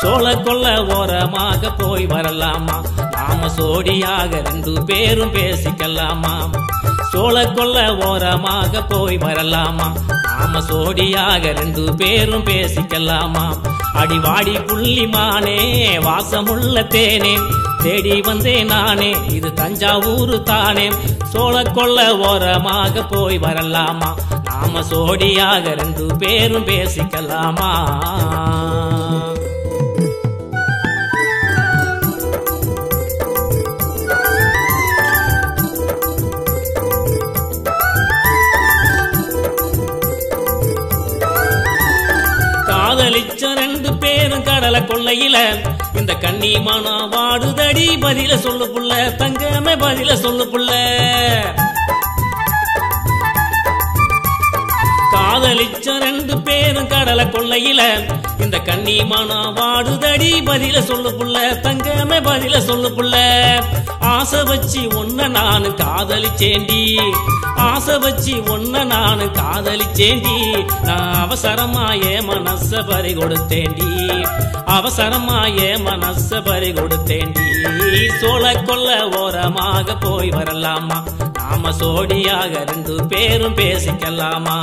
சோழ கொல்ல ஓரமாக போய் வரலாமா நாம சோடியாக ரெண்டு பேரும் பேசிக்கலாமா சோழ கொல்ல ஓரமாக போய் வரலாமா நாம சோடியாக ரெண்டு பேரும் பேசிக்கலாமா அடிவாடி புள்ளிமானே வாசமுள்ள தேனே தேடி வந்தேன் நானே இது தஞ்சாவூர் தானே சோழ கொல்ல ஓரமாக போய் வரலாமா நாம சோடியாக ரெண்டு பேரும் பேசிக்கலாமா காதலிச்ச ரெண்டு பேரும் கடலை கொள்ளையில இந்த கண்ணி மனா வாடுதடி பதில சொல்லு புள்ள தங்கமே பதில சொல்லு புள்ள காதலிச்ச ரெண்டு பேரும் கடலை கொள்ளையில இந்த கண்ணி மனா வாடுதடி பதில சொல்லு புள்ள தங்கமே பதில சொல்லு புள்ள ஆசை வச்சு ஒன்ன நானு காதலிச்சேண்டி ஆசை வச்சு ஒன்ன நானு காதலிச்சேண்டி நான் அவசரமா என் மனச பறி கொடுத்தேண்டி அவசரமா என் மனச பறி கொடுத்தேண்டி சோழ கொல்ல ஓரமாக போய் வரலாமா நாம சோடியாக ரெண்டு பேரும் பேசிக்கலாமா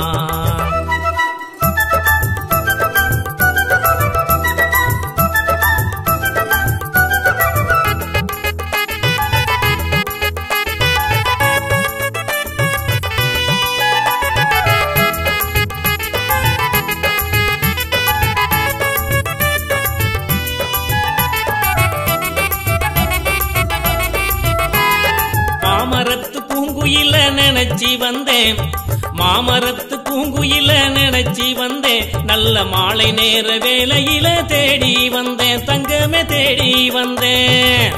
மாமரத்து பூங்குயில நினைச்சி வந்தேன் மாமரத்து பூங்குயில நினைச்சி வந்தேன் நல்ல மாலை நேர வேளையில தேடி வந்தேன் தங்கமே தேடி வந்தேன்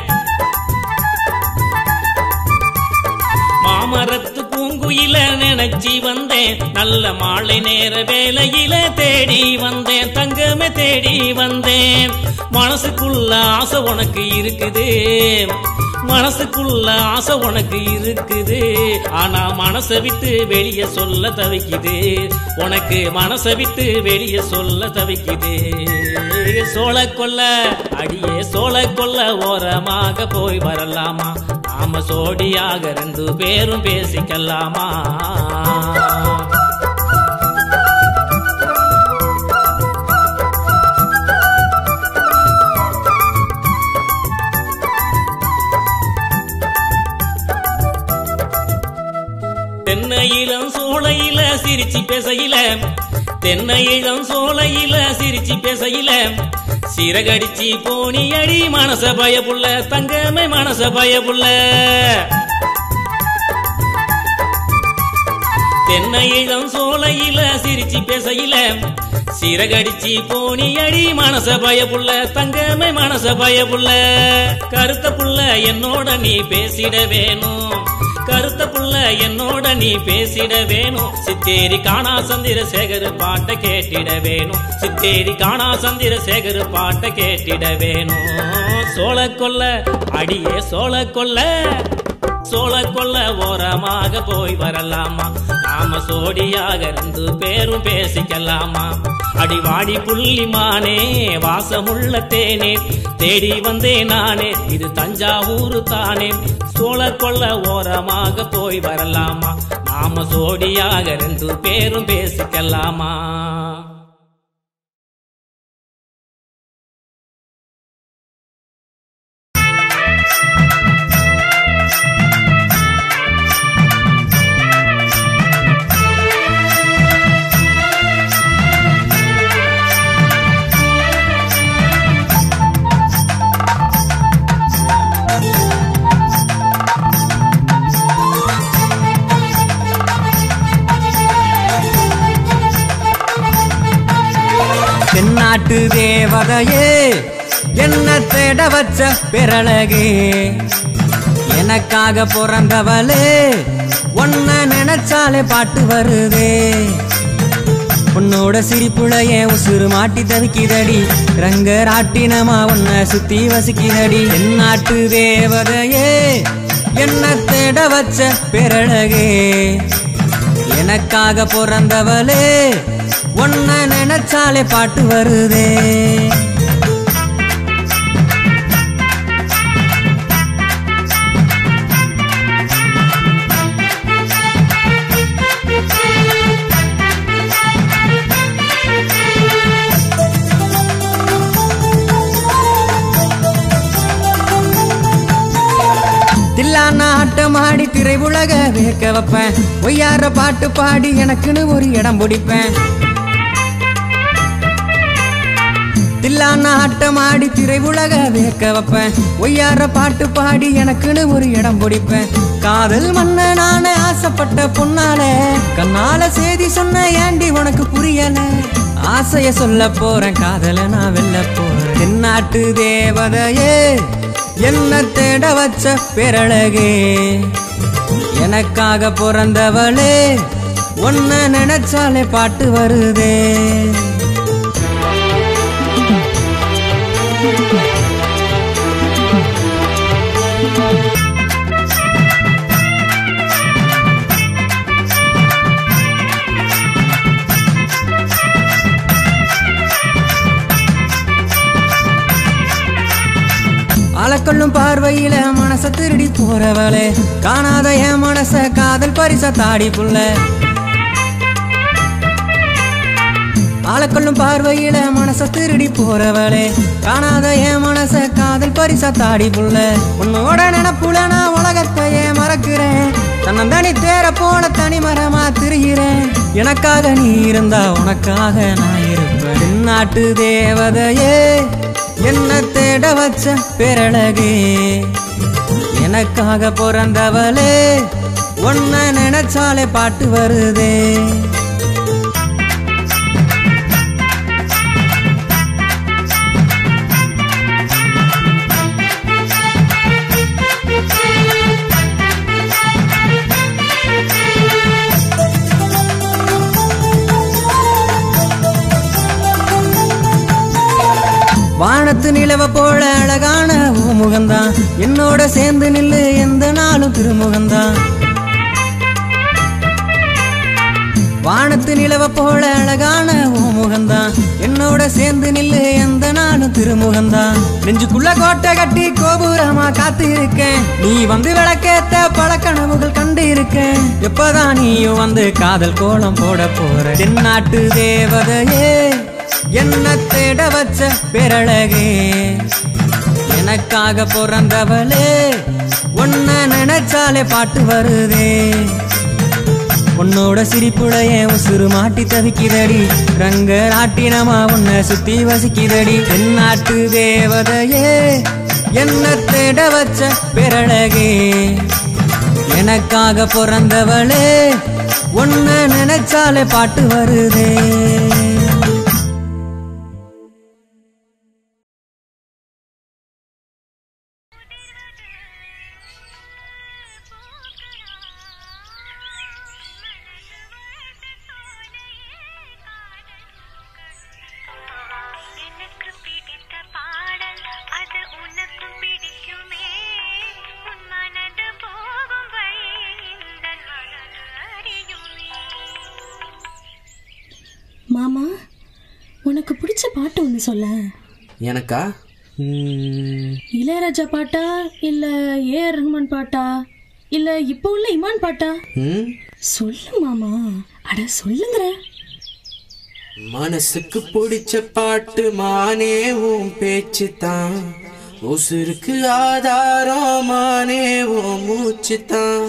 மாமரத்து பூங்குயில நினைச்சி வந்தேன் நல்ல மாலை நேர வேளையில தேடி வந்தேன் தங்கமே தேடி வந்தேன் மனசுக்குள்ள ஆசை உனக்கு இருக்குது மனசுக்குள்ள ஆசை உனக்கு இருக்குது ஆனா மனசை விட்டு வெளிய சொல்ல தவிக்குது உனக்கு மனசை விட்டு வெளிய சொல்ல தவிக்குது சோழ கொல்ல அடியே சோழ கொல்ல ஓரமாக போய் வரலாமா நாம சோடியாக ரெண்டு பேரும் பேசிக்கலாமா தென்னையிலம் சோலையில சிரிச்சு பேசையில தென்னையிலம் சோலையில சிரிச்சு பேசையில சிறகடிச்சு போனி அடி மனச பயப்புள்ள தங்கமே மனச பயப்புள்ள தென்னையிலம் சோலையில சிரிச்சு பேசையில சிறகடிச்சு போனி அடி மனச பயப்புள்ள தங்கமே மனச பயப்புள்ள கருத்த புள்ள என்னோட நீ பேசிட வேணும் கருத்த புள்ள என்னோட நீ பேசிட வேணும் சித்தேரி காணா சந்திர சேகர் பாட்ட கேட்டிட வேணும் சித்தேரி காணா சந்திர சேகர் பாட்ட கேட்டிட வேணும் சோழ கொல்ல அடியே சோழ கொல்ல சோழ கொல்ல ஓரமாக போய் வரலாமா நாம சோடியாக ரெண்டு பேரும் பேசிக்கலாமா அடிவாடி புள்ளிமானே வாசமுள்ள தேனே தேடி வந்தேன் நானே இது தஞ்சாவூர் தானே சோழ கொல்ல ஓரமாக போய் வரலாமா நாம சோடியாக ரெண்டு பேரும் பேசிக்கலாமா தென்னாட்டு தேவதையே என்ன தேட வச்ச பிறழகே எனக்காக பிறந்தவளே உன்ன நினைச்சாலே பாட்டு வருதே உன்னோட சிரிப்புல என் உசுறு மாட்டி தவிக்குதடி ரங்கராட்டினமா உன்னை சுத்தி வசிக்குதடி தென்னாட்டு தேவதையே என்ன தேட வச்ச பிறழகே எனக்காக பிறந்தவளே உன்னை நினைச்சாலே பாட்டு வருதே ஆட்டமாடி திரை உலக வேக்க வைப்பேன் ஒய்யார பாட்டு பாடி எனக்குன்னு ஒரு இடம் பிடிப்பேன் தில்லான ஆட்டமாடி திரை உலக வேக்க வைப்பேன் ஒய்யார பாட்டு பாடி எனக்குன்னு ஒரு இடம் பிடிப்பேன் காதல் மன்ன நானே ஆசைப்பட்ட பொண்ணால கண்ணால செய்தி சொன்ன ஏண்டி உனக்கு புரியல ஆசைய சொல்ல போறேன் காதல நான் வெல்ல போறேன் தென்னாட்டு தேவதையே என்ன தேட வச்ச பேரழகே எனக்காக பிறந்தவளே உன்னை நினைச்சாலே பாட்டு வருதே அளக்கொள்ளும் பார்வையில மனச திருடி போறவளே காணாத என் மனச காதல் பரிச தாடி புள்ள ஆளக்கொள்ளும் பார்வையில மனச திருடி போறவளே காணாத என் மனச காதல் பரிச தாடி புள்ள உன்னோட நினப்புல நான் உலகத்தையே மறக்கிறேன் தன்னந்தனி தேர போல தனி மரமா திரிகிறேன் எனக்காக நீ இருந்தா உனக்காக நான் இருப்பேன் நாட்டு தேவதையே என்ன தேட வச்ச பேரழகே எனக்காக பிறந்தவளே உன்னை நினைச்சாலே பாட்டு வருதே வானத்து நிலவ போல அழகான ஓ முகந்தான் என்னோட சேர்ந்து நில்லு எந்த நாளும் திருமுகந்தான் வானத்து நிலவ போல அழகான ஓ முகந்தான் என்னோட சேர்ந்து நில்லு எந்த நாளும் திருமுகந்தான் நெஞ்சுக்குள்ள கோட்டை கட்டி கோபுரமா காத்து இருக்கேன் நீ வந்து விளக்கேத்த பல கனவுகள் கண்டு இருக்கேன் எப்பதான் நீயும் வந்து காதல் கோலம் போட போற தென்னாட்டு தேவதையே என்ன தேட வச்ச பேரழகே எனக்காக பிறந்தவளே உன்னை நினைச்சாலே பாட்டு வருதே உன்னோட சிரிப்புல என் உசுறு மாட்டி தவிக்குதடி ரங்க நாட்டினமா உன்னை சுத்தி வசிக்குதடி தென்னாட்டு தேவதையே என்ன தேட வச்ச பேரழகே எனக்காக பிறந்தவளே உன்னை நினைச்சாலே பாட்டு வருதே எனக்கு பிடித்த பாடல் அது உனக்கும் பிடிக்குமே உன் மனது போகும் வழி இந்த மனது அறியுமே மாமா உனக்கு பிடிச்ச பாட்டு ஒன்று சொல்ல எனக்கா ம், இளையராஜா பாட்டா இல்ல ஏஆர் ரஹ்மான் பாட்டா இல்ல இப்போ உள்ள இமான் பாட்டா ம், சொல்லு மாமா அட சொல்லுங்கிற மனசுக்கு பிடிச்ச பாட்டு மானே உன் பேச்சு தான் உசுருக்கு ஆதாரம் மானே உன் மூச்சு தான்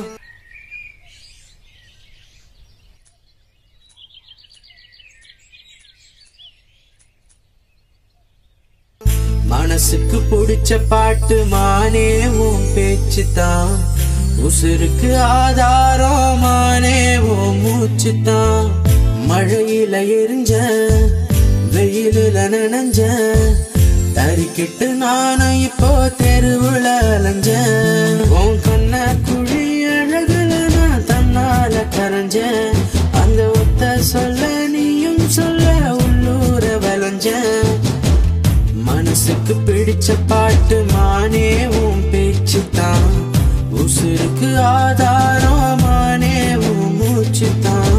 மனசுக்கு பிடிச்ச பாட்டு மானே உன் பேச்சு தான் உசுருக்கு ஆதாரம் மானே உன் மூச்சு தான் மழையில எரிஞ்ச வெயிலுல நனைஞ்ச தறிக்கிட்டு நானும் இப்போ தெருவுல அலைஞ்சேன் உன் கண்ண குழி அழகுல நான் தன்னால கரைஞ்சேன் அந்த ஒத்த சொல்ல நீயும் சொல்ல உள்ளூர விளைஞ்சேன் மனசுக்கு பிடிச்ச பாட்டு மானே உன் பேச்சு தான் உசுருக்கு ஆதாரம் மானே உன் மூச்சு தான்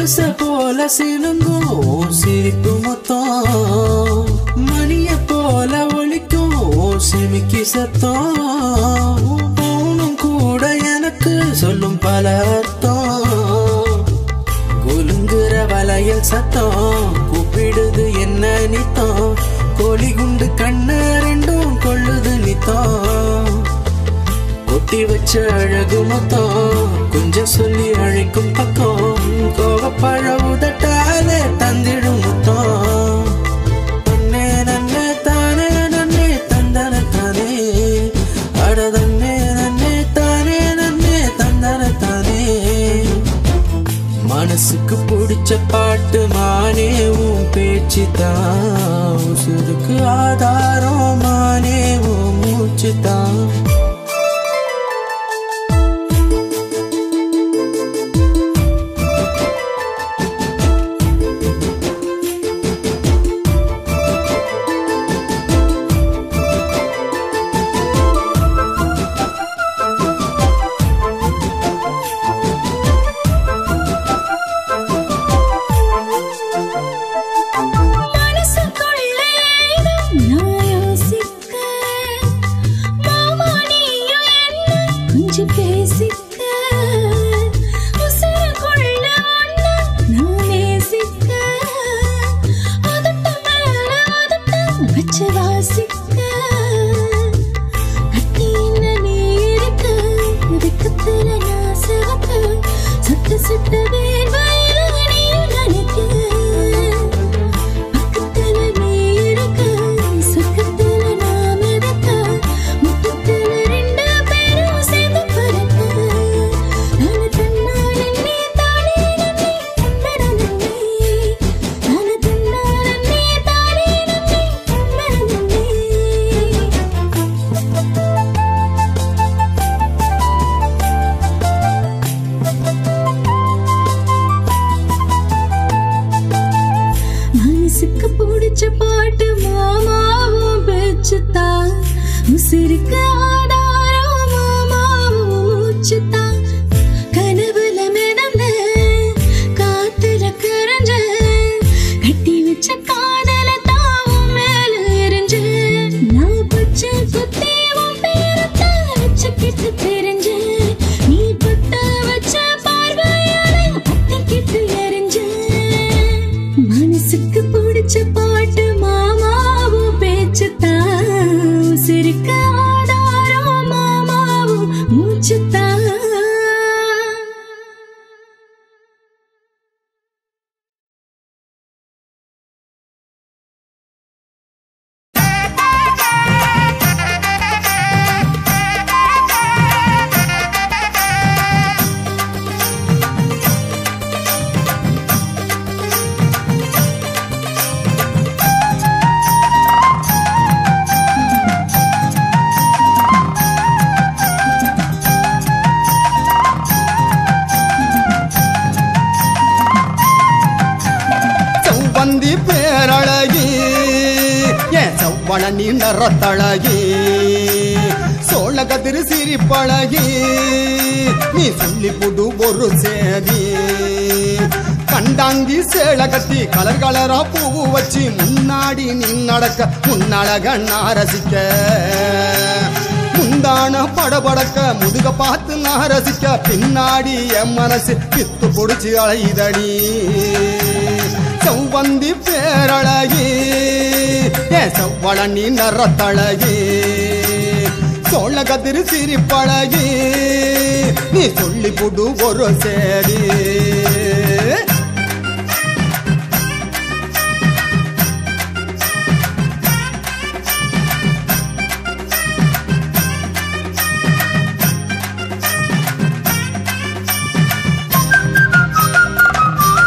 கொலுச போல சினுங்கும் உன் சிரிப்பு மொத்தம் மணிய போல ஒலிக்கும் உன் சிமிக்கி சத்தம் உன் மௌனம் கூட எனக்கு சொல்லும் பல அர்த்தம் குலுங்குற வளையல் சத்தம் கூப்பிடுது என்ன நித்தம் கோழி குண்டு கண்ணு ரெண்டும் கொள்ளுது நித்தம் ஒட்டி வச்ச அழகு மொத்தம் கொஞ்சம் சொல்லி அழைக்கும் பக்கம் கோவப்பழ உதட்டாலே தந்திடும் முத்தம் தன்னே நன்னே தானே நன்னே தந்தன தானே அட தன்னே நன்னே தானே நன்னே தந்தன தானே மனசுக்கு பிடிச்ச பாட்டு மானே உன் பேச்சு தான் உசுருக்கு ஆதாரம் மானே உன் மூச்சு தான் மனசுக்குள்ள ஏதோ நான் யோசிக்க மாமா நீயும் என்ன கொஞ்சம் பேசிக்க உசுருக்குள்ள ஒண்ணு நான் நேசிக்க அதட்ட மேல அதட்ட வச்சு வாசிக்க கட்டி என்ன நீ இருக்க வெக்கத்துல நான் சிவக்க சுட்ட சுட்ட வேர்வையில நீயும் நினைக்க பக்கத்துல நீ இருக்க சொர்க்கத்துல நான் மிதக்க முத்தத்துல ரெண்டு பேரும் சேர்ந்து பறக்க நானு தன்னால நீ தானே நன்னே தந்தன நன்னே நானு தன்னால நீ தானே நன்னே தந்தன நன்னே மனசுக்கு பிடிச்ச பாட்டு மாமாவும் பேச்சுத்தான் உசிருக்கு ஆதாரம் மாமாவும் மூச்சுத்தான் கனவுல மிதந்த காத்துல கரைஞ்ச கட்டி வச்ச காதல தாவும் மேல எரிஞ்ச நான் பச்சை குத்தி உன் பேரத்தான் வச்சுக்கிட்டு தெரிஞ்ச நீ பட்ட வச்ச பார்வையால பத்திக்கிட்டு எரிஞ்ச மனசுக்கு பிடிச்ச பாட்டு மாமாவும் பேச்சுத்தான் சிரிக்க ஆதாரம் மாமாவும் மூச்சுத்தான் செவ்வந்தி பேரழகி என் செவ்வள நீ நிறத்தழகி சோழ கதிர் சிரிப்பழகி நீ சொல்லி புடு ஒரு சேதி கண்டாங்கி சேல கட்டி கலர் கலரா பூவு வச்சு முன்னாடி நீ நடக்க முன்னழக நான் ரசிக்க முந்தான படபடக்க முதுக பார்த்து நான் ரசிக்க பின்னாடி என் மனசு பித்து பொடிச்சு அழைதடி செவ்வந்தி பேரழகி என் செவ்வள நீ நிறத்தழகி சோழ கதிர் சிரிப்பழகி நீ சொல்லி புடு ஒரு சேரி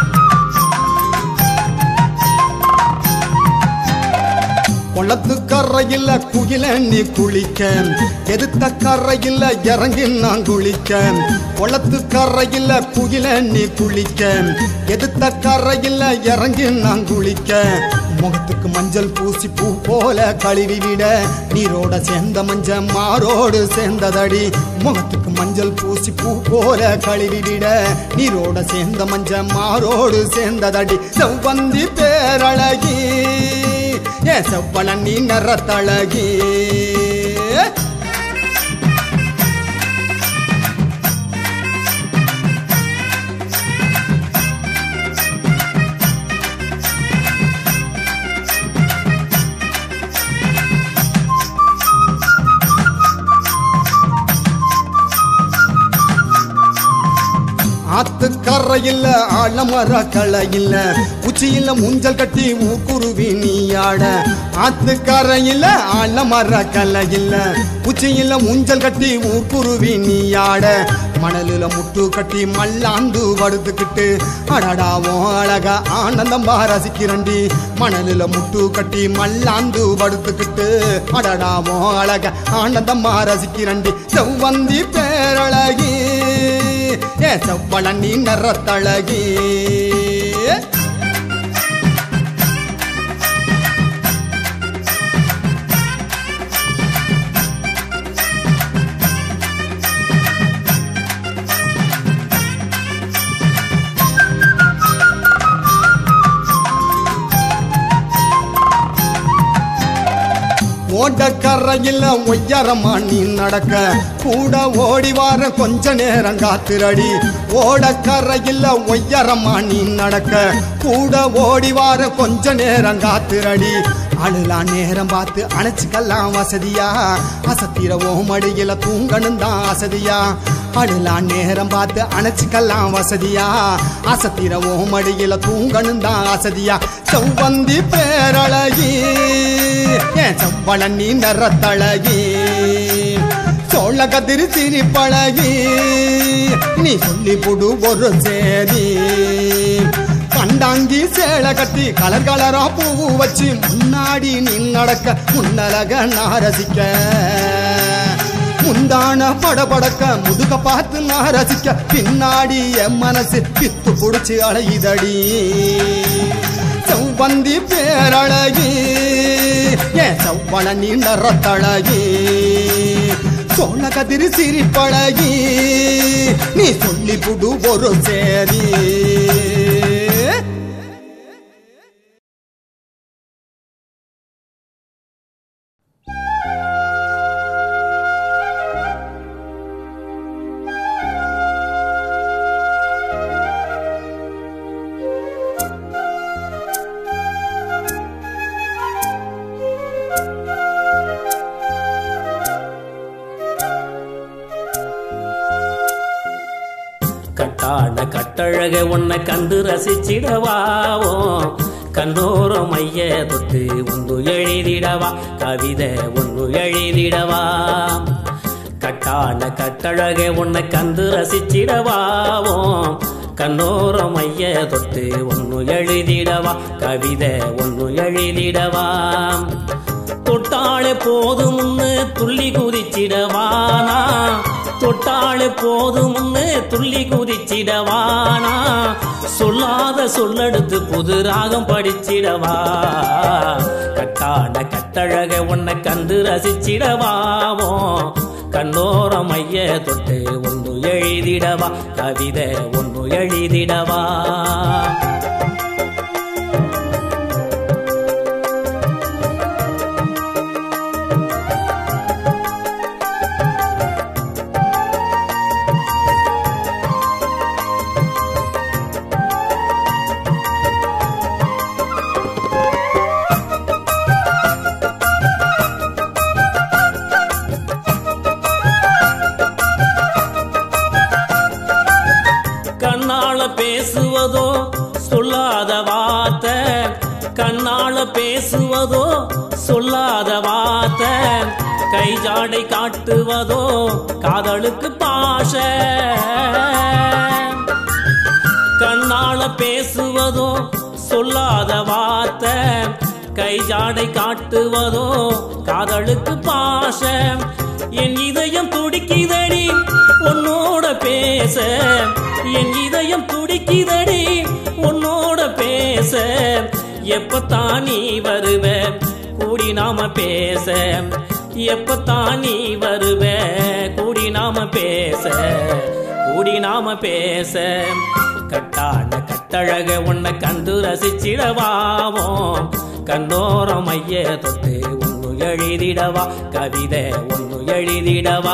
குளத்துக்கர கரையில் குயில நீ குளிக்க எதிர்த்த கரையில் இறங்கி நான் குளிக்க குளத்து கரையில் குயில நீ குளிக்க எதிர்த்த கரையில் இறங்கி நான் குளிக்க முகத்துக்கு மஞ்சள் பூசி பூ போல கழுவி விட நீரோட சேர்ந்த மஞ்ச மாரோடு சேர்ந்ததடி முகத்துக்கு மஞ்சள் பூசி பூ போல கழுவி விட நீரோட சேர்ந்த மஞ்ச மாரோடு சேர்ந்ததடி செவ்வந்தி பேரழகி ஏ செவ்வள நீ நிறத்தழகி ஆத்துக்கரையில் ஆழமர களையில் உச்சியில் மூஞ்சல் கட்டி ஊக்குருவி நீயாட ஆத்துக்கரையில் ஆழமர கலையில் உச்சியில் மூஞ்சல் கட்டி ஊக்குருவி நீயாட மணலில் முட்டு கட்டி மல்லாந்து படுத்துக்கிட்டு அடடாவோ அழகா ஆனந்தமா ரசிக்கிறண்டி மணலில் முட்டு கட்டி மல்லாந்து படுத்துக்கிட்டு அடடாவோ அழகா ஆனந்தமா ரசிக்கிறண்டி செவ்வந்தி பேரழகி ஏ செவ்வள நீ நிறத்தழகி ஓடக்கரையில் ஒய்யரமா நீ நடக்க கூட ஓடி வார கொஞ்ச நேரம் காத்திரடி ஓடக்கரையில் ஒய்யரமா நீ நடக்க கூட ஓடி வார கொஞ்ச நேரம் காத்திரடி அழுலாம் நேரம் பார்த்து அணைச்சிக்கலாம் வசதியா அசத்திர ஓமடியில தூங்கணும் தான் வசதியா அழுலாம் நேரம் பார்த்து அணைச்சிக்கலாம் வசதியா அசத்திர ஓமடியில தூங்கணும் தான் வசதியா செவ்வந்தி பேரழகி ஏன் செவ்வள நீ நிறத்தழகி சோழ கதிரி சிரிப்பழகி நீ சொல்லி புடு ஒரு சேதி கண்டாங்கி சேலை கட்டி கலர் கலரா பூ வச்சு முன்னாடி நீ நடக்க முன்னலக நாரசிக்க முந்தான படபடக்க முதுக பார்த்து நான் ரசிக்க பின்னாடி என் மனசு பித்து புடிச்சு அலையுதடி செவ்வந்தி பேரழகி ஏன் செவ்வள நீ நிறத்தழகி சோழ கதிரி சிரிப்பழகி நீ சொல்லி புடு ஒரு சேரி கட்டான கட்டழக உன்னை கண்டு ரசிச்சிடவாவோ கண்ணோர மைய தொட்டு ஒன்று எழுதிடவா கவிதை ஒன்று எழுதிடவா கட்டான கட்டழக உன்னை கண்டு ரசிச்சிடவாவோ கண்ணோர மைய தொட்டு ஒன்று எழுதிடவா கவிதை ஒன்று எழுதிடவா தொட்டாளே போதும்னு துள்ளி குதிச்சிடவானா தொட்டாளே போதும்னு துள்ளி குதிச்சிடவானா சொல்லாத சொல்லெடுத்து புது ராகம் படிச்சிடவா கட்டான கட்டழக உன்னை கண்டு ரசிச்சிடவாவோ கண்ணோர மைய தொட்டு ஒன்று எழுதிடவா கவிதை ஒன்று எழுதிடவா கண்ணால பேசுவதோ சொல்லாத வார்த்தை கண்ணால பேசுவதோ சொல்லாத வார்த்தை கை ஜாடை காட்டுவதோ காதலுக்கு பாஷ கண்ணால பேசுவதோ சொல்லாத வார்த்தை கை ஜாடை காட்டுவதோ காதலுக்கு பாசம் என் இதயம் துடிக்குதடி உன்னோட பேச என் இதயம் துடிக்குதடி உன்னோட பேச எப்பத்தான் நீ வருவ கூடி நாம பேச எப்பத்தான் நீ வருவ கூடி நாம பேச கூடி நாம பேச கட்டான கட்டழக உன்னை கண்டு ரசிச்சிடவாவோம் கண்ணோரம் மைய தொட்டு ஒன்னு எழுதிடவா கவிதை ஒன்னு எழுதிடவா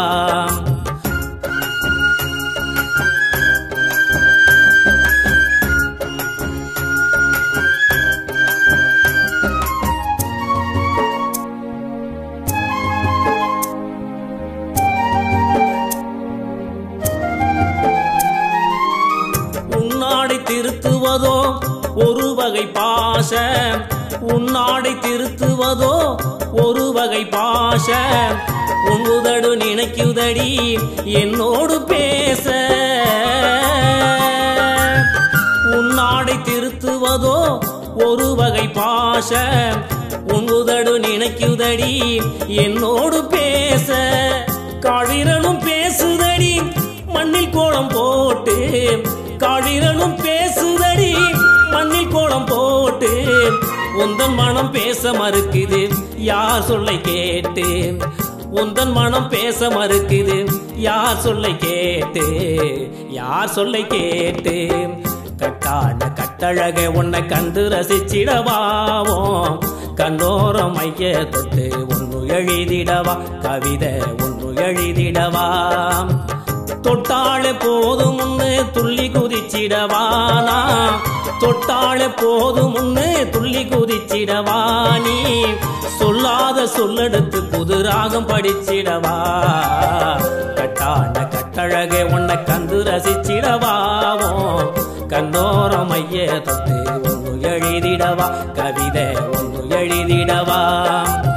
உன்னாடை திருத்துவதோ ஒரு வகை பாச உன்னாடை திருத்துவதோ ஒரு வகை பாச உன் உதடு நினைக்குதடி என்னோடு பேச உன்னாடை திருத்துவதோ ஒரு வகை பாச உன் உதடு நினைக்குதடி என்னோடு பேச காழிரனும் பேசுதடி மண்ணில் கோலம் போட்டு காழிரனும் பேசுதடி மண்ணில் கோலம் போட்டு உந்தன் மனம் பேச மறுக்குது யார் சொல்லை கேட்டு உந்தன் மனம் பேச மறுக்குது யார் சொல்லை கேட்டு யார் சொல்லை கேட்டு கட்டான கட்டழக உன்னை கண்டு ரசிச்சிடவாவோம் கண்ணோரம் மைய தொட்டு ஒன்னு எழுதிடவா கவிதை ஒன்னு எழுதிடவா தொட்டாளே போதும் முன்னு துள்ளி குதிச்சிடவானா தொட்டாளே போதும் முன்னு துள்ளி குதிச்சிடவா நீ சொல்லாத சொல்லெடுத்து புது ராகம் படிச்சிடவா கட்டான கட்டழகே உன்னை கண்டு ரசிச்சிடவாவோ கண்ணோரம் மைய தொட்டு ஒன்னு எழுதிடவா கவிதை ஒன்னு எழுதிடவா